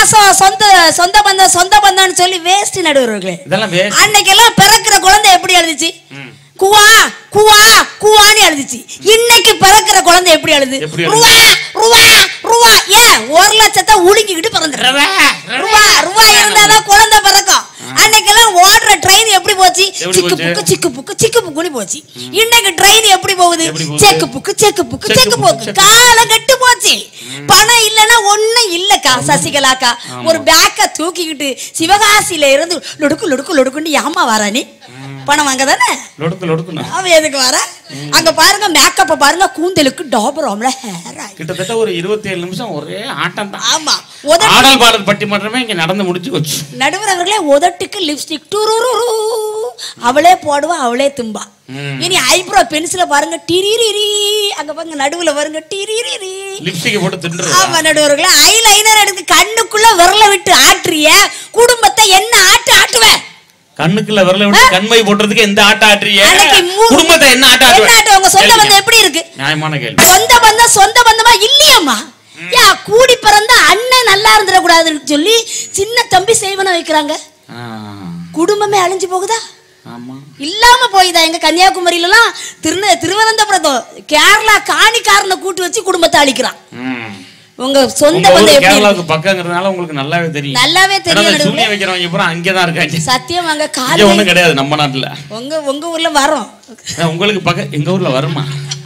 பாசம் சொந்த சொந்த பந்தம் சொந்த பந்தம்னு சொல்லி வேஸ்ட் நடுவர்களே இதெல்லாம் வே அன்னைக்கெல்லாம் பிறக்கிற குழந்தை எப்படி அழுதுச்சு குவா குவா குவான்னு அழுதுச்சு இன்னைக்கு பிறக்கிற குழந்தை எப்படி அழுது எப்படி அழுது? ருவா ருவா ருவா ஏன் ஒரு லட்சத்தை உலுங்கிக்கிட்டு பிறந்துரு ரூபா ரூபா இருந்தாதான் குழந்தை பிறக்கும் அன்னைக்கெல்லாம் ஓடுற ட்ரெயின் எப்படி போச்சு எப்படி சிக்கு போச்சு? புக்கு சிக்கு புக்கு சிக்கு புக்குன்னு போச்சு இன்னைக்கு ட்ரெயின் எப்படி போகுது எப்படி போகுது? செக்கு புக்கு செக்கு புக்கு செக்கு செக்கு புக்கு, போக்கு செக்கு. காலம் கெட்டு போச்சு பணம் இல்லைன்னா ஒண்ணும் இல்லக்கா சசிகலாக்கா ஒரு பேக்க தூக்கிக்கிட்டு சிவகாசியில இருந்து லொடுக்கு லொடுக்கு லொடுக்குன்னு ஏமா வர நீ பணம் வாங்க தானே லொடுக்கு லொடுக்குண்ணா அவன் எதுக்கு வர அங்க பாருங்க மேக்கப்ப பாருங்க கூந்தலுக்கு டாபரோம்ல ஹேர் ஆகி கிட்டத்தட்ட ஒரு இருபத்தி ஏழு நிமிஷம் ஒரே ஆட்டம் தான் ஆமா உதட்டு ஆடல் பாடல் பட்டிமன்றமே இங்க நடந்து முடிச்சு வச்சு நடுவர் அவர்களே உதட்டுக்கு லிப்ஸ்டிக் டுருரு அவளே போடுவா அவளே தும்பா ம். இனி ஐப்ரோ பென்சில பாருங்க டிரிரிரி அங்க பாருங்க நடுவுல பாருங்க டிரிரிரி லிப்ஸ்டிக் போட்டு தின்று ஆமா நடுவர்களே ஐலைனர் எடுத்து கண்ணுக்குள்ள விரல விட்டு ஆட்டுறிய குடும்பத்தை என்ன ஆட்டு ஆட்டுவ கண்ணுக்குள்ள விரல விட்டு கண்மை போட்டுறதுக்கு எந்த ஆட்ட ஆட்டுறிய அன்னைக்கு மூ- குடும்பத்தை என்ன ஆட்ட என்ன ஆட்டு உங்க சொந்த ஆட்டுவ பந்தம் எப்படி இருக்கு நியாயமான கேள்வி சொந்த பந்தம் சொந்த பந்தமா இல்லையம்மா யா கூடி பிறந்த அண்ணன் நல்லா இருந்துட கூடாதுன்னு சொல்லி சின்ன தம்பி செய்வன வைக்கிறாங்க ஆ, குடும்பமே அழிஞ்சு போகுதா ஆமா இல்லாம போயுதா எங்க கன்னியாகுமரியிலலாம் திருந திருவனந்தபுரத்தம் கேரளா காணிக்காரனை கூட்டு வச்சு குடும்பத்தை அழிக்கிறான் ம். உங்க சொந்த உங்க ஊரு பந்தம் எப்படி இருக்கு? கேரளாவுக்கு பக்கங்கிறதுனால உங்களுக்கு நல்லாவே தெரியும் நல்லாவே தெரியும் ஏன்னா, இந்த நடுவுல. சூனியம் வைக்கிறவங்க பூரா அங்கேதான் இருக்காங்க சத்தியம் அங்க இங்க காலை ஒண்ணும் கிடையாது நம்ம நாட்டுல உங்க உங்க ஊர்ல வரோம் ஏன் உங்களுக்கு பக்க எங்க ஊர்ல வருமா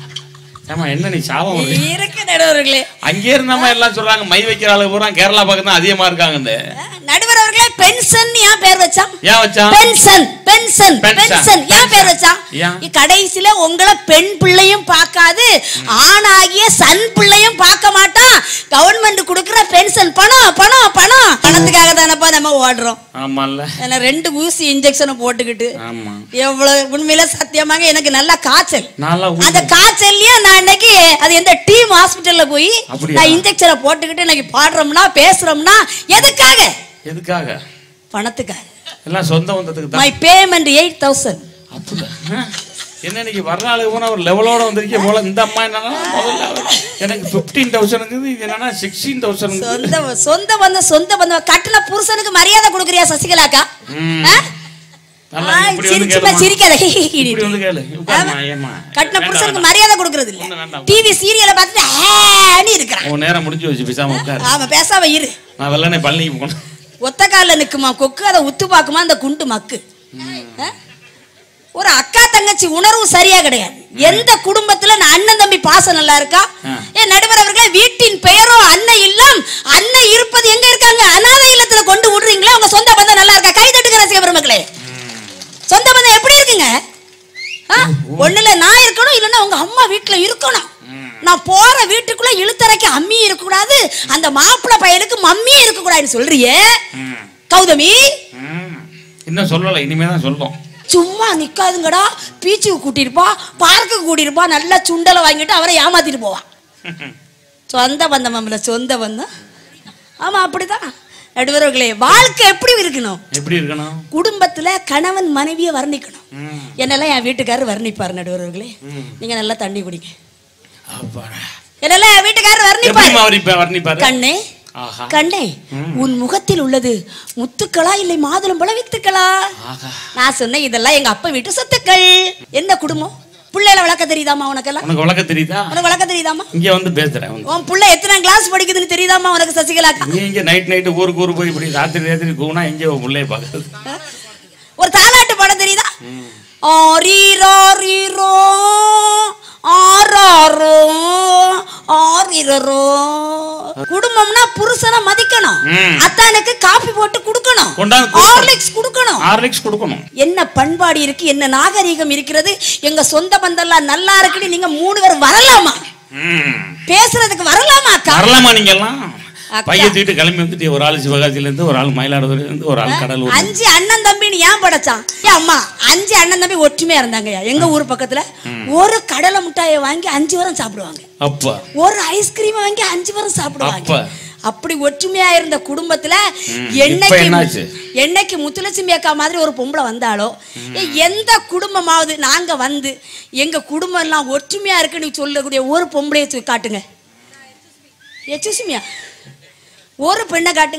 ஏமா என்ன நீ சாபம் வருது? இருக்கு நடுவர்களே அங்கே இருந்தாம எல்லாம் சொல்றாங்க மை வைக்கிற ஆளு பூரா கேரளா பக்கம் தான் அதிகமா இருக்காங்க இந்த நடுவர் அவர்களே பென்ஷன் ஏன் பேர் வச்சான் ஏன் வச்சான் பென்ஷன் பென்ஷன் பென்ஷன், பென்ஷன் ஏன் பேர் வச்சான் ஏன்? இ- கடைசியில உங்களை பெண் பிள்ளையும் பார்க்காது ஆணாகிய சன் பிள்ளையும் பார்க்க மாட்டான் கவர்மெண்ட் கொடுக்கிற பென்ஷன் பணம் பணம் பணம் பணத்துக்காக தானப்பா நம்ம ஓடுறோம் ஆமால்ல ஏன்னா ரெண்டு ஊசி இன்ஜெக்ஷனை போட்டுக்கிட்டு ஆமா எவ்வளவு உண்மையில சத்தியமாக எனக்கு நல்லா காய்ச்சல் நல்லா அந்த காய்ச்சல்லயே நான் இன்னைக்கு அது எந்த டீம் ஹாஸ்பிட்டல்ல போய் அப்படியா? நான் இன்ஜெக்ஷனை போட்டுக்கிட்டு இன்னைக்கு பாடுறோம்னா பேசுறோம்னா எதுக்காக எதுக்காக பணத்துக்காக எல்லாம் சொந்த வந்ததுக்கு தான் மை பேமெண்ட் எயிட் தௌசண்ட் அப்படியா ஆ? என்ன இன்னைக்கு வர்ற ஆளுக்கு போனா ஒரு லெவலோட வந்திருக்கே போல இந்த அம்மா என்னன்னா முதல்ல எனக்கு ஃபிஃப்டீன் தௌசண்ட்ங்குது இது என்னன்னா சிக்ஸ்டீன் தௌசண்ட் சொந்த சொந்த பந்தம் சொந்த பந்தம் கட்டின புருஷனுக்கு மரியாதை கொடுக்குறியா சசிகலாக்கா ம். ஆ? நல்லா ஆ, இப்படி வந்து சிரிச்சுப்பா, கேளுமா. சிரிக்காத இப்படி வந்து கேளு உட்காருமா, ஏம்மா. கட்டின வேண்டாம், புருஷனுக்கு வேண்டாம். மரியாதை கொடுக்கறது இல்ல ஒண்ணும் வேண்டாம். டிவி சீரியலை பார்த்துட்டு ஹேன்னு இருக்கிறான் உன் நேரம் முடிஞ்சு வச்சு பேசாம உட்காரு ஆமா பேசாம இரு நான் வெள்ளனே பழனிக்கு போனேன் ஒத்த கால்ல நிக்குமா கொக்கு அதை உத்து பாக்குமா அந்த குண்டு மக்கு ஆ? ஒரு அக்கா தங்கச்சி உணர்வு சரியா கிடையாது எந்த குடும்பத்துல நான் அண்ணன் தம்பி பாசம் நல்லா இருக்கா ஆ. ஏன் நடுவர் அவர்களே வீட்டின் பெயரோ அண்ணன் இல்லம் அண்ணன் இருப்பது எங்க இருக்காங்க அனாதை இல்லத்துல கொண்டு விடுறீங்களா உங்க சொந்த பந்தம் நல்லா இருக்கா கை தட்டுங்க ரசிக பெருமக்களே சொந்த பந்தம் எப்படி இருக்குங்க ஆ? ஒண்ணுல நான் இருக்கணும் இல்லைன்னா உங்க அம்மா வீட்டுல இருக்கணும் நான் போற வீட்டுக்குள்ள இழுத்தரைக்கு அம்மி இருக்க கூடாது அந்த மாப்பிள்ளை பையனுக்கு மம்மி இருக்க கூடாதுன்னு சொல்றியே கௌதமி ம். இன்னும் சொல்லலை இனிமே தான் சொல்லும் சும்மா நிக்காதுங்கடா பீச்சுக்கு கூட்டிருப்பா பார்க்குக்கு கூட்டிருப்பா நல்லா சுண்டலை வாங்கிட்டு அவரை ஏமாத்திட்டு போவான் சொந்த பந்தம் நம்மள சொந்த பந்தம் ஆமா அப்படிதான் நடுவர்களே வாழ்க்கை எப்படி இருக்கணும் எப்படி இருக்கணும் குடும்பத்துல கணவன் மனைவியை வர்ணிக்கணும் ம். என்னெல்லாம் என் வீட்டுக்காரர் வர்ணிப்பார் நடுவர்களே நீங்க நல்லா தண்ணி குடிங்க அப்பாடா. என்னெல்லாம் என் வீட்டுக்காரர் எப்படிம்மா வர்ணிப்பார் வர்ணிப்பா வர்ணிப்பாரு கண்ணே ஆஹா கண்ணே உன் முகத்தில் உள்ளது முத்துக்களா இல்லை மாதுளம்பழ வித்துக்களா ஆஹா நான் சொன்னேன் இதெல்லாம் எங்க அப்பா வீட்டு சொத்துக்கள் என்ன குடும்பம் பிள்ளைகளை வளர்க்க தெரியுதாமா உனக்கெல்லாம் உனக்கு வழக்க தெரியுதா உனக்கு வளர்க்க தெரியுதாமா இங்க வந்து பேசுறேன் வந்து உன் புள்ள எத்தனை கிளாஸ் படிக்குதுன்னு தெரியுதாமா உனக்கு சசிகலாக்கா நீ இங்க நைட் நைட்டு ஊருக்கு ஊருக்கு போய் இப்படி ராத்திரி ராத்திரி கூனா எங்க உன் பிள்ளைய பாக்குறது ஒரு தாலாட்டு பாடம் தெரியுதா ஆரீரோ ரீரோ ஆறாரோ ஆரிரோ குடும்பம்னா புருஷனை மதிக்கணும் ம். அத்தானுக்கு காபி போட்டு கொடுக்கணும் கொண்டாந்து கொடுக்கணும். ஹார்லிக்ஸ் கொடுக்கணும் ஹார்லிக்ஸ் கொடுக்கணும் என்ன பண்பாடு இருக்கு என்ன நாகரீகம் இருக்கிறது எங்க சொந்த பந்தம்லாம் நல்லா இருக்குன்னு நீங்க மூணு பேர் வரலாமா ம். பேசுறதுக்கு வரலாமா அக்கா வரலாமா நீங்க எல்லாம் அக்கா. பைய தூக்கிட்டு கிளம்பி வந்துட்டு ஒரு ஆள் சிவகாசியில இருந்து ஒரு ஆள் மயிலாடுதுறையில இருந்து ஒரு ஆள் கடலூர் அஞ்சு அண்ணன் தம்பின்னு ஏன் படைச்சான் ஏன் அம்மா அஞ்சு அண்ணன் தம்பி ஒற்றுமையா இருந்தாங்கய்யா எங்க ஊர் பக்கத்துல ஒரு கடலை மிட்டாயை வாங்கி அஞ்சு வாரம் சாப்பிடுவாங்க அப்பா ஒரு ஐஸ்கிரீம் வாங்கி அஞ்சு வாரம் சாப்பிடுவாங்க அப்ப. அப்படி ஒற்றுமையா இருந்த குடும்பத்துல இப்ப என்னைக்கு என்னாச்சு? என்னைக்கு முத்துலட்சுமி அக்கா மாதிரி ஒரு பொம்பளை வந்தாலோ ஏ, எந்த குடும்பமாவது நாங்க வந்து எங்க குடும்பம் எல்லாம் ஒற்றுமையா இருக்குன்னு சொல்லக்கூடிய ஒரு பொம்பளைய தூ- காட்டுங்க எச்சுசுமியா ஒரு பெண்ணை காட்டுங்க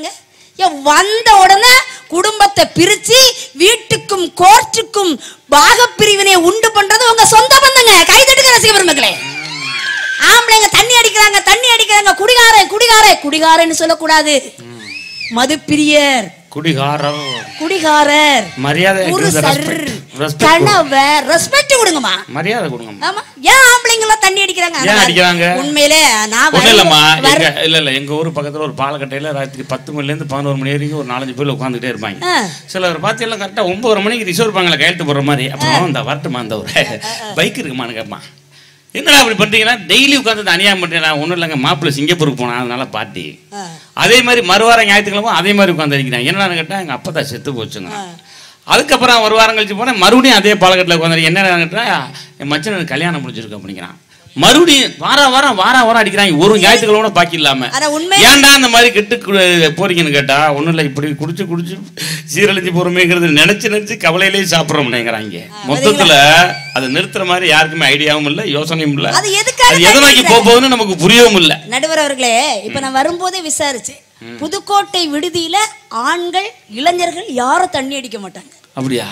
ஏன் வந்த உடனே குடும்பத்தை பிரிச்சு வீட்டுக்கும் கோர்ட்டுக்கும் பாகப்பிரிவினை உண்டு பண்றது உங்க சொந்த பந்தங்க கை தட்டுங்க ரசிக பெருமக்களே ஆம்பளைங்க தண்ணி அடிக்கிறாங்க தண்ணி அடிக்கிறாங்க குடிகாரன் குடிகாரன் குடிகாரன்னு சொல்லக்கூடாது மதுப்பிரியர் குடிகாரர் குடிகாரர் மரியாதை புருஷர் ரெஸ்பெக்ட் கணவர் ரெஸ்பெக்ட் கொடுங்கம்மா மரியாதை கொடுங்க ஆமா ஏன் ஆம்பளைங்க எல்லாம் தண்ணி அடிக்கிறாங்க ஏன் ஆனா, அடிக்கிறாங்க? உண்மையிலே நான் ஒண்ணும் வர- இல்லம்மா வர- எங்க இல்ல இல்ல எங்க ஊர் பக்கத்துல ஒரு பாலக்கட்டையில ராத்திரி பத்து மணில இருந்து பதினோரு மணி வரைக்கும் ஒரு நாலஞ்சு பேர் உட்காந்துட்டே இருப்பாங்க ஆ. சிலர் பார்த்தீங்கன்னா கரெக்டா ஒன்பது மணிக்கு ரிசர்வ் பேங்க்ல கையெழுத்து போடுற மாதிரி அப்புறம் இந்த வரட்டுமா அந்த ஒரு பைக் இருக்குமான்னு கேட்பான் என்னடா அப்படி பண்றீங்கன்னா டெய்லி உட்காந்து அநியாயம் பண்றீங்க ஒன்றும் இல்லைங்க மாப்பிள்ளை சிங்கப்பூருக்கு போனா அதனால பார்ட்டி ஆ. அதே மாதிரி மறுவாரம் ஞாயிற்றுக்கிழமை அதே மாதிரி உட்காந்து அடிக்கிறாங்க என்னன்னு கேட்டா எங்க அப்பா தான் செத்து போச்சுங்க அதுக்கப்புறம் ஒரு வாரம் கழிச்சு போனேன் மறுபடியும் அதே பாலக்கட்டில் உட்காந்து என்ன கேட்டா என் மச்சனுக்கு கல்யாணம் முடிஞ்சிருக்கு அப்படிங்கிறான் மறுபடியும் வார வாரம் வார வாரம் அடிக்கிறாங்க ஒரு ஞாயிற்றுக்கிழமை கூட பாக்கி இல்லாம ஆனா உண்மை ஏன்டா அந்த மாதிரி கெட்டு கு- போறீங்கன்னு கேட்டா ஒண்ணும் இல்லை இப்படி குடிச்சு குடிச்சு சீரழிஞ்சு போறோமேங்கிறது நினைச்சு நினைச்சு கவலையிலேயே சாப்பிட்றோம்னேங்கிறாங்க மொத்தத்துல அதை நிறுத்துற மாதிரி யாருக்குமே ஐடியாவும் இல்லை யோசனையும் இல்லை அது எதுக்காக அது எதை நோக்கி போக போகுதுன்னு நமக்கு புரியவும் இல்லை நடுவர் அவர்களே இப்ப நான் வரும்போதே விசாரிச்சேன் புதுக்கோட்டை விடுதியில ஆண்கள் இளைஞர்கள் யாரும் தண்ணி அடிக்க மாட்டாங்க அப்படியா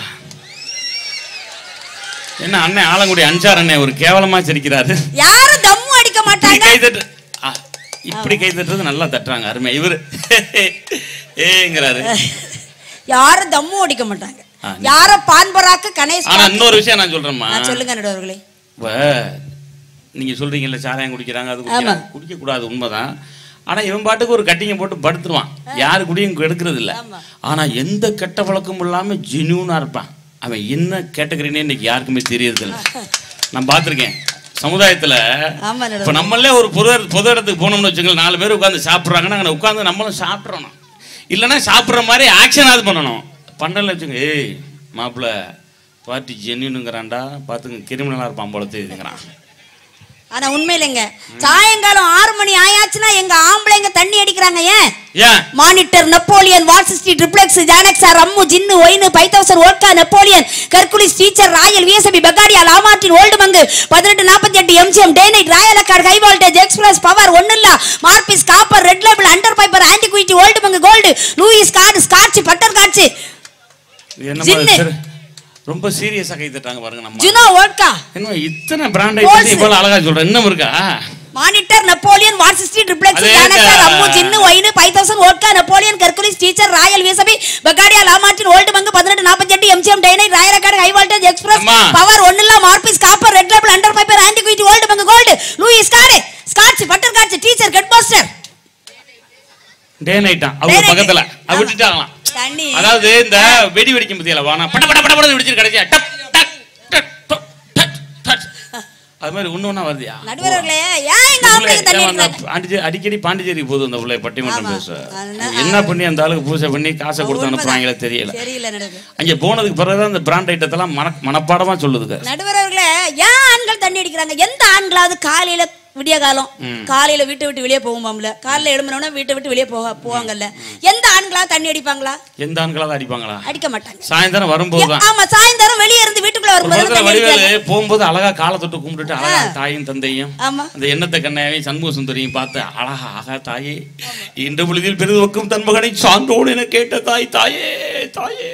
என்ன அண்ணன் ஆலங்குடி அஞ்சார் அண்ணன் ஒரு கேவலமா சிரிக்கிறாரு யாரும் தம்மு அடிக்க இப்படி மாட்டாங்க கை தட்டு ஆ, இப்படி கை தட்டுறது நல்லா தட்டுறாங்க அருமை இவரு ஏங்கிறாரு யாரும் தம்மு அடிக்க மாட்டாங்க ஆ, யாரும் பான்பராக்கு கணேஷ் ஆனா இன்னொரு விஷயம் நான் சொல்றேன்மா ஆ, சொல்லுங்க நடுவர்களே இப்ப நீங்க சொல்றீங்கல்ல சாராயம் குடிக்கிறாங்க அது குடிக்கிறாங்க குடிக்க கூடாது உண்மைதான் ஆனா இவன் பாட்டுக்கு ஒரு கட்டிங்க போட்டு படுத்துருவான் யாரு குடியும் கெடுக்கிறது இல்ல ஆமா. ஆனா எந்த கெட்ட பழக்கமும் இல்லாம ஜெனியூனா இருப்பான் அவன் என்ன கேட்டகரினே இன்னைக்கு யாருக்குமே தெரியறது இல்ல நான் பார்த்திருக்கேன் சமுதாயத்துல ஆமா நடுவர் இப்ப நம்மளே ஒரு பொது பொது இடத்துக்கு போனோம்னு வச்சுக்கோங்க நாலு பேர் உட்காந்து சாப்பிட்றாங்கன்னா அங்கே உட்காந்து நம்மளும் சாப்பிட்றணும் இல்லைன்னா சாப்பிட்ற மாதிரி ஆக்ஷனாவது பண்ணணும் பண்ணல வச்சுங்க ஏய் மாப்பிள்ள பார்ட்டி ஜென்யூனுங்கிறான்டா பார்த்துங்க கிரிமினலாக இருப்பான் போல தெரியுதுங்கிறான் ஆனா உண்மையிலங்க சாயங்காலம் ஆறு மணி ஆயாச்சுன்னா எங்க ஆம்பளைங்க தண்ணி அடிக்கிறாங்க ஏன் ஏன் மானிட்டர் நெப்போலியன் வால் சிக்ஸ்டி ட்ரிப்ளெக்ஸ் ஜானக்ஸா rum gin wine five thousand vodka Napoleon Hercules teacher royal VSP பகாடியா லாமார்டின் ஓல்டு மங்கு பதினெட்டு நாற்பத்தி எட்டு MGM day night royal accord high voltage express power ஒன்னு இல்ல Morpheus copper red label under piper antiquity old monk gold Louis card scotch butterscotch இது என்ன ஜின்னு. மாதிரி சரி, ரொம்ப சீரியஸாக கை தட்டாங்க பாருங்க நம்ம ஜுனோ ஓட்கா என்ன இத்தனை பிராண்டை பற்றி இவ்வளோ அழகா சொல்கிறேன் இன்னும் இருக்கா மானிட்டர் நெப்போலியன் வார் சிக்ஸ்டி ட்ரிப்ளெக்ஸ் அதே ஜானக்ஸா தான். Rum gin wine five thousand vodka Napoleon Hercules teacher royal VSP பகாடியா லாமார்டின் ஓல்டு மங்கு பதினெட்டு நாற்பத்தி எட்டு MGM day night royal accord high voltage express அம்மா. பவர் ஒன்னு இல்ல Morpheus copper red label under piper antiquity old monk gold Louis card scotch butterscotch teacher headmaster day நைட்டான் அவங்க night. பக்கத்தில் அது விட்டுட்டாங்களாம் தண்ணி அதாவது இந்த வெடி வெடிக்கும் பத்தியில வானா பட பட பட பட வெடிச்சு கடைசியா டப் டக் டக் டப் டக் டக் அது மாதிரி ஒண்ணு வருதியா நடுவர்களே ஏன் எங்க ஆம்பளைங்க தண்ணி அடிக்கிறாங்க பாண்டிச்சேரி அடிக்கடி பாண்டிச்சேரி போகுது அந்த பிள்ளை பட்டிமன்றம் ஆமா. பேச அதுனா- என்ன பண்ணி அந்த ஆளுக்கு பூஜை பண்ணி காசை கொடுத்து அனுப்புறாங்களே தெரியல தெரியல நடுவர் அங்க போனதுக்கு பிறகுதான் இந்த பிராண்ட் ஐட்டத்தெல்லாம் மன மனப்பாடமா சொல்லுதுங்க நடுவர் அவர்களே ஏன் ஆண்கள் தண்ணி அடிக்கிறாங்க எந்த ஆண்களாவது காலையில விடிய காலம் காலையில வீட்டை விட்டு வெளியே போகுமாம்ல காலையில எழும்பினோட வீட்டை விட்டு வெளியே போக போவாங்கல்ல எந்த ஆண்களாவது தண்ணி அடிப்பாங்களா எந்த ஆண்களாவது அடிப்பாங்களா அடிக்க மாட்டாங்க சாயந்தரம் வரும்போது தான் ஆமா சாயந்தரம் வெளியே இருந்து வீட்டுக்குள்ள ஒரு வரும்போது பக்கத்துல தண்ணி அடிக்கிறாங்க வடிவேலு போகும்போது அழகா காலை தொட்டு கும்பிட்டுட்டு அழகா தாயும் தந்தையும் ஆமா அந்த எண்ணத்தை கண்ணையாவையும் சண்முக சுந்தரியும் பார்த்து அழகா ஆகா தாயே இன்று பொழுதில் பெரிது வைக்கும் தன் மகனை சான்றோடு என கேட்ட தாய் தாயே தாயே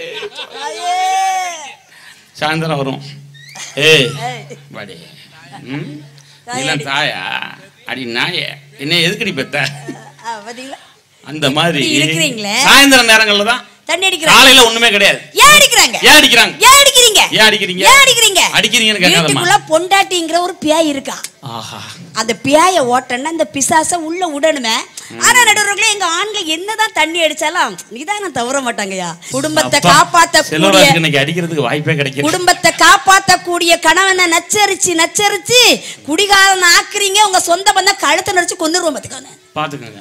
சாயந்தரம் வரும் ஏய் வாடி ம் இதெல்லாம் தாயா அடி நாயே என்ன எதுக்கடி பெத்த ஆ, பாத்தீங்களா அந்த மாதிரி இப்படி இருக்கிறீங்களே. சாயந்தரம் நேரங்கள்ல தான் தண்ணி அடிக்கிறாங்க காலையில ஒண்ணுமே கிடையாது ஏன் அடிக்கிறாங்க ஏன் அடிக்கிறாங்க ஏன் அடிக்கிறீங்க ஏன் அடிக்கிறீங்க ஏன் அடிக்கிறீங்க அடிக்கிறீங்கன்னு கேட்காதம்மா வீட்டுக்குள்ள பொண்டாட்டிங்கிற ஒரு பியாய் இருக்கா ஆஹா அந்த பியாய ஓட்டன்னா அந்த பிசாச உள்ள விடணுமே ஆனா நடுவர்களே எங்க ஆண்கள் என்னதான் தண்ணி அடிச்சாலும் நிதானம் தவற மாட்டாங்கய்யா குடும்பத்தை அப்பா, காப்பாத்தக்கூடிய செல்வராஜுக்கு இன்னைக்கு அடிக்கிறதுக்கு வாய்ப்பே கிடைக்கல குடும்பத்தை காப்பாத்தக்கூடிய கணவனை நச்சரிச்சு நச்சரிச்சு குடிகாரன் ஆக்குறீங்க உங்க சொந்த பந்தம் கழுத்தை நடிச்சு கொண்டுருவோம் பாத்துக்கோங்க பாத்துக்கோங்க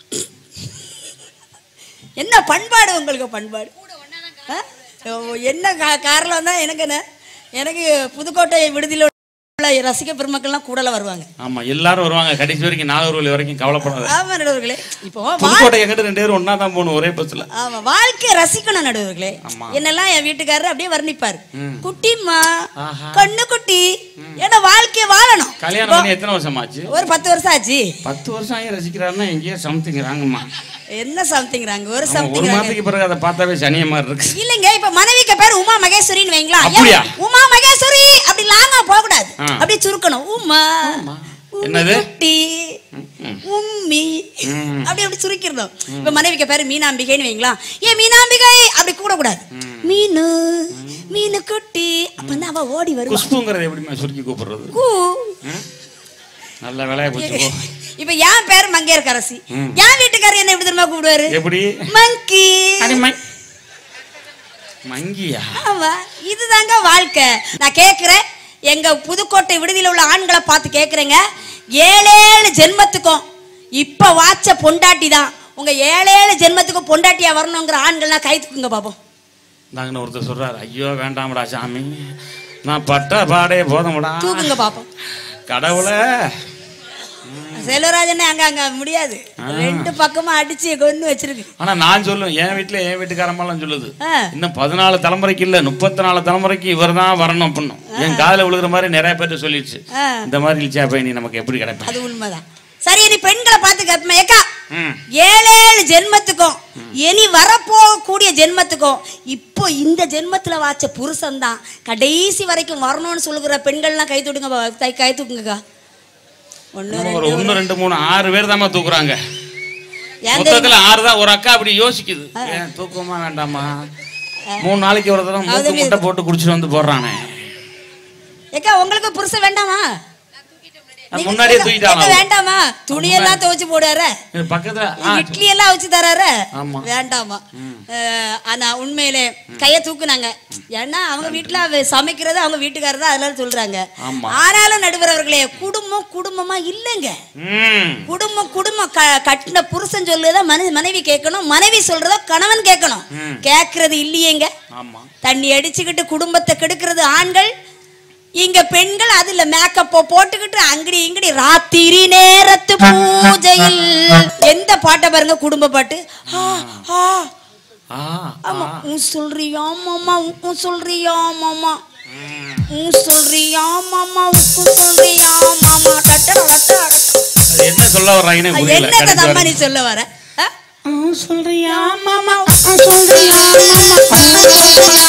என்ன பண்பாடு உங்களுக்கு பண்பாடு ஆ? ஓ, என்ன கா- காரணம் தான் எனக்கு என்ன எனக்கு புதுக்கோட்டை விடுதியில் உள்ள ரசிக பெருமக்கள்லாம் கூடல வருவாங்க ஆமா எல்லாரும் வருவாங்க கடைசி வரைக்கும் நாகர்கோவில் வரைக்கும் கவலைப்படாத ஆமா நடுவர்களே இப்போ வா- புதுக்கோட்டை எங்கிட்ட ரெண்டு பேரும் ஒன்னா தான் போகணும் ஒரே பஸ்ல ஆமா வாழ்க்கையை ரசிக்கணும் நடுவர்களே ஆமா. என்னெல்லாம் என் வீட்டுக்காரர் அப்படியே வர்ணிப்பார் ம். குட்டிம்மா ஆஹா. கண்ணு குட்டி குட்டி ஏன்னா வாழ்க்கைய வாழணும் கல்யாணம் பண்ணி எத்தனை வருஷம் ஆச்சு ஒரு பத்து வருஷம் ஆச்சு பத்து வருஷம் ஆகி ரசிக்கிறாருன்னா எங்கேயோ சம்திங்கிறாங்கம்மா என்ன சம்திங்றாங்க ஒரு ஒரு சம்திங் மாதத்துக்கு பிறகு அதை பார்த்தாவே சனிய மாதிரி இருக்கு இல்லைங்க இப்ப மனைவிக்கு பேர் உமா மகேஸ்வரின்னு வைங்களா அப்படியா? ஏன் உமா மகேஸ்வரி அப்படி லாங்கா போக கூடாது ஆ. அப்படி சுருக்கணும் உமா உமா. உம்மி என்னது? குட்டி ம். உம்மி ம். அப்படி அப்படி சுருக்கிடணும் இப்ப மனைவிக்கு பேரு மீனாம்பிகைன்னு வைங்களா ஏன் மீனாம்பிகை அப்படி கூட கூடாது மீனு மீனு குட்டி அப்பதான் அவ ஓடி வருவா குஷ்புங்கிறது எப்படிமா சுருக்கி கூப்பிடுறது கூ. ம்? நல்ல வேலையா போச்சு இப்ப என் பேர் மங்கையர்கரசி ம். என் வீட்டுக்காரர் என்ன எப்படி தெரியுமா கூப்பிடுவாரு எப்படி மங்கி அடி ம- மங்கியா ஆமா இதுதாங்க வாழ்க்கை நான் கேக்குறேன் எங்க புதுக்கோட்டை விடுதியில உள்ள ஆண்களை பார்த்து கேக்குறேங்க ஏழேழு ஜென்மத்துக்கும் இப்ப வாச்ச பொண்டாட்டி தான் உங்க ஏழேழு ஜென்மத்துக்கும் பொண்டாட்டியா வரணுங்கிற ஆண்கள்லாம் கை தூக்குங்க பாப்போம் நாங்கன்னு ஒருத்தர் சொல்றாரு ஐயோ வேண்டாம்டா சாமி நான் பட்ட பாடே போதும்டா தூக்குங்க பாப்போம் கடவுளே செல்வராஜனே அங்க அங்க முடியாது ஆ. ரெண்டு பக்கமா அடிச்சு கொண்டு வச்சிருக்கு ஆனா நான் சொல்லுவேன் என் வீட்டுல என் வீட்டுக்காரம்மாலாம் சொல்லுது ஆ. இன்னும் பதினாலு தலைமுறைக்கு இல்ல முப்பத்தி நாலு தலைமுறைக்கு இவர் தான் வரணும் அப்படின்னும் என் காதுல விழுகிற மாதிரி நிறைய பேர்ட்ட சொல்லிடுச்சு ஆ. இந்த மாதிரி இழிச்சா போய் நீ நமக்கு எப்படி கிடைப்பேன் அது உண்மைதான் சரி நீ பெண்களை பார்த்து கேட்பேன் ஏக்கா ம். ஏழேழு ஜென்மத்துக்கும் இனி வரப்போகக்கூடிய ஜென்மத்துக்கும் இப்போ இந்த ஜென்மத்துல வாச்ச புருஷன் தான் கடைசி வரைக்கும் வரணும்னு சொல்லுகிற பெண்கள்லாம் கை தூடுங்க பா- கை- கை தூக்குங்கக்கா ஒண்ணு இன்னும் ஒரு ரெண்டு ஒண்ணு ரெண்டு மூணு ஆறு பேர் தாம்மா தூக்குறாங்க ஏன் மொத்தத்துல ஆறு தான் ஒரு அக்கா அப்படி யோசிக்குது ஏன் தூக்கமா வேண்டாமா மூணு நாளைக்கு ஒரு தடவை மூக்கு முட்டை போட்டு குடிச்சிட்டு வந்து போடுறானே ஏக்கா உங்களுக்கு புருஷன் வேண்டாமா அது முன்னாடியே ஏக்கா, தூக்கிட்டானா ஏக்கா, வேண்டாமா துணியெல்லாம் துவைச்சு போடுறாரு இது பக்கத்துல ஆ, இட்லி எல்லாம் வச்சு தராரு ஆமா. வேண்டாமா அஹ், ஆனா உண்மையிலே கைய தூக்குனாங்க ஏன்னா அவங்க வீட்டுல அவ சமைக்கிறது அவங்க வீட்டுக்காரர் தான் அதனால சொல்றாங்க ஆமா. ஆனாலும் நடுவர் அவர்களே குடும்பம் குடும்பமா இல்லைங்க ம் குடும்பம் குடும்பம் க- கட்டின புருஷன் சொல்லுறத மனை மனைவி கேட்கணும் மனைவி சொல்றத கணவன் கேட்கணும் ம். கேட்கறது இல்லையேங்க ஆமா தண்ணி அடிச்சுக்கிட்டு குடும்பத்தை கெடுக்கிறது ஆண்கள் இங்க பெண்கள் அதுல மேக்கப் போட்டுக்கிட்டு அங்கடி இங்கடி ராத்திரி நேரத்து பூஜையில் எந்த பாட்டை பாருங்க குடும்ப பாட்டு ஆ, ஆ, ஆ ஆமா உன் சொல்றியா மாமா உன் சொல்றியா மாமா ம். உன் சொல்றியா மாமா உன் சொல்றியா மாமா டட்டட டட்டட அது என்ன சொல்ல வர்றாங்கன்னு புரியல என்னத்த கடைசி தம்மா வரைக்கும். நீ சொல்ல வர ஆ? சொல்றியா மாமா உன் சொல்றியா மாமா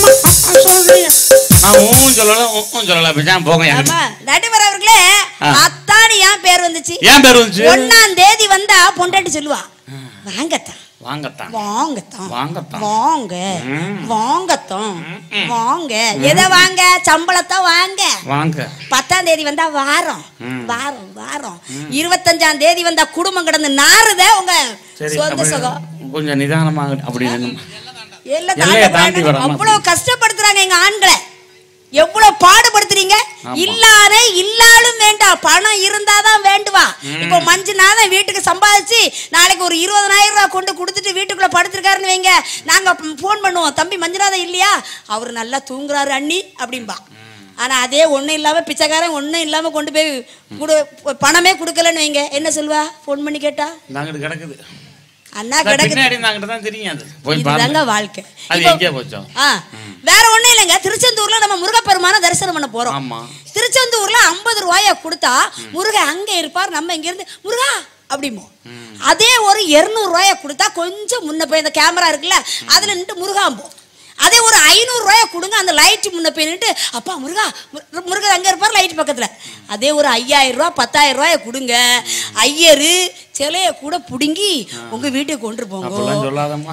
நான் ஊன் சொல்லல ஊன் சொல்லல பேசாம போங்க என்கிட்ட. ஆமா நடுவர் அவர்களே ஆ. அத்தானி ஏன் பேர் வந்துச்சு ஏன் பேர் வந்துச்சு ஒன்னாம் தேதி வந்தா பொண்டாட்டி சொல்லுவா வாங்கத்தான் வாங்கத்தான் வாங்கத்தான் வாங்கத்தான் வாங்க ம். வாங்கத்தான் ம். வாங்க எதை வாங்க சம்பளத்தை வாங்க வாங்க பத்தாம் தேதி வந்தா வாரம் ம். வாரம் வாரம் இருபத்தஞ்சாம் தேதி வந்தா குடும்பம் கிடந்து நாறுத உங்க சரி சொந்த அப்படி சுகம் கொஞ்சம் நிதானமாக அப்படி நின்னு. எல்லாம் எல்லையை தாண்ட தாண்டி வேண்டாம். வராம. அவ்வளவு கஷ்டப்படுத்துறாங்க எங்க ஆண்களை எவ்வளவு பாடுபடுத்துறீங்க ஆமா. இல்லாத இல்லாலும் வேண்டாம் பணம் இருந்தாதான் வேண்டுவா இப்போ மஞ்சுநாதன் வீட்டுக்கு சம்பாதிச்சு நாளைக்கு ஒரு இருபதனாயிரம் ரூபாய் கொண்டு கொடுத்துட்டு வீட்டுக்குள்ள படுத்திருக்காருன்னு வைங்க நாங்க ஃபோன் பண்ணுவோம் தம்பி மஞ்சுநாதன் இல்லையா அவர் நல்லா தூங்குறாரு அண்ணி அப்படிம்பா ஆனா அதே ஒண்ணும் இல்லாம பிச்சைக்காரன் ஒண்ணும் இல்லாம கொண்டு போய் குடு பணமே கொடுக்கலன்னு வைங்க என்ன சொல்லுவா ஃபோன் பண்ணி கேட்டா நாங்கிட்டு கிடக்குது அண்ணா நான் கிடக்கு பின்னாடி நாங்கிட்ட தான் தெரியும் அது போய் இதுதாங்க பாருங்க வாழ்க்கை அது இப்போ- எங்கே போச்சோம் ஆ வேற ஒண்ணும் இல்லைங்க திருச்செந்தூர்ல நம்ம முருகப்பெருமான தரிசனம் பண்ண போறோம் ஆமா திருச்செந்தூர்ல ஐம்பது ரூபாய கொடுத்தா முருகன் அங்க இருப்பார் நம்ம இங்க இருந்து முருகா அப்படிமோ அதே ஒரு 200 ரூபாய கொடுத்தா கொஞ்சம் முன்ன போய் இந்த கேமரா இருக்குல்ல அதுல நின்று முருகாம்போ அதே ஒரு ஐநூறு ரூபாய கொடுங்க அந்த லைட் முன்ன போய் நின்று அப்பா முருகா மு- முருகன் அங்க இருப்பார் லைட் பக்கத்துல அதே ஒரு ஐயாயிரம் ரூபாய் பத்தாயிரம் ரூபாய கொடுங்க ஐயரு சிலைய கூட புடுங்கி உங்க வீட்டுக்கு கொண்டு போங்க அப்படிலாம் சொல்லாதம்மா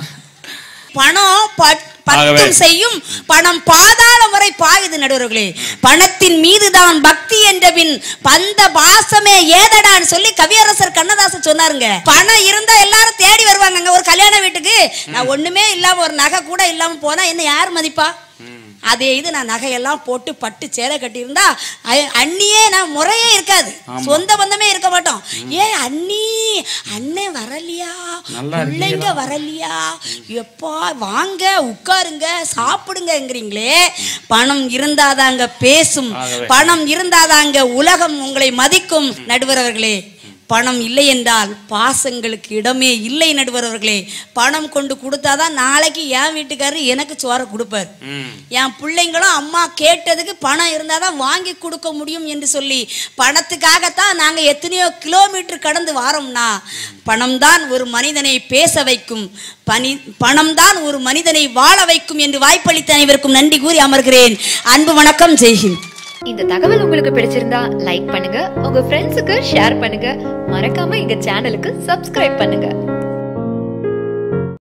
பணம் பட்- ஆகவே- பத்தும் செய்யும் பணம் பாதாள முறை பாயுது நடுவர்களே பணத்தின் மீதுதான் பக்தி என்ற பின் பந்த பாசமே ஏதடான்னு சொல்லி கவியரசர் கண்ணதாசன் சொன்னாருங்க பணம் இருந்தா எல்லாரும் தேடி வருவாங்கங்க ஒரு கல்யாண வீட்டுக்கு நான் ஒண்ணுமே இல்லாம ஒரு நகை கூட இல்லாம போனா என்ன யார் மதிப்பா அதே இது நான் நகையெல்லாம் போட்டு பட்டு சேலை கட்டியிருந்தா அ- அண்ணியே நான் முறையே இருக்காது சொந்த பந்தமே இருக்க மாட்டோம் ஏன் அண்ணி அண்ணன் வரலையா நல்லா பிள்ளைங்க வரலையா எப்பா வாங்க உட்காருங்க சாப்பிடுங்கங்கிறீங்களே பணம் இருந்தாதாங்க பேசும் ஆகவே. பணம் இருந்தாதாங்க உலகம் உங்களை மதிக்கும் நடுவர் அவர்களே பணம் இல்லை என்றால் பாசங்களுக்கு இடமே இல்லை நடுவரவர்களே பணம் கொண்டு கொடுத்தாதான் நாளைக்கு என் வீட்டுக்காரர் எனக்கு சோறை கொடுப்பார் ம் என் பிள்ளைங்களும் அம்மா கேட்டதுக்கு பணம் இருந்தால் தான் வாங்கி கொடுக்க முடியும் என்று சொல்லி பணத்துக்காகத்தான் நாங்கள் எத்தனையோ கிலோமீட்டர் கடந்து வாரோம்னா பணம் தான் ஒரு மனிதனை பேச வைக்கும் பணி பணம் தான் ஒரு மனிதனை வாழ வைக்கும் என்று வாய்ப்பளித்த அனைவருக்கும் நன்றி கூறி அமர்கிறேன் அன்பு வணக்கம் ஜெய்ஹிந்த் இந்த தகவல் உங்களுக்கு பிடிச்சிருந்தா லைக் பண்ணுங்க உங்க ஃப்ரெண்ட்ஸுக்கு ஷேர் பண்ணுங்க மறக்காம எங்க சேனலுக்கு சப்ஸ்கிரைப் பண்ணுங்க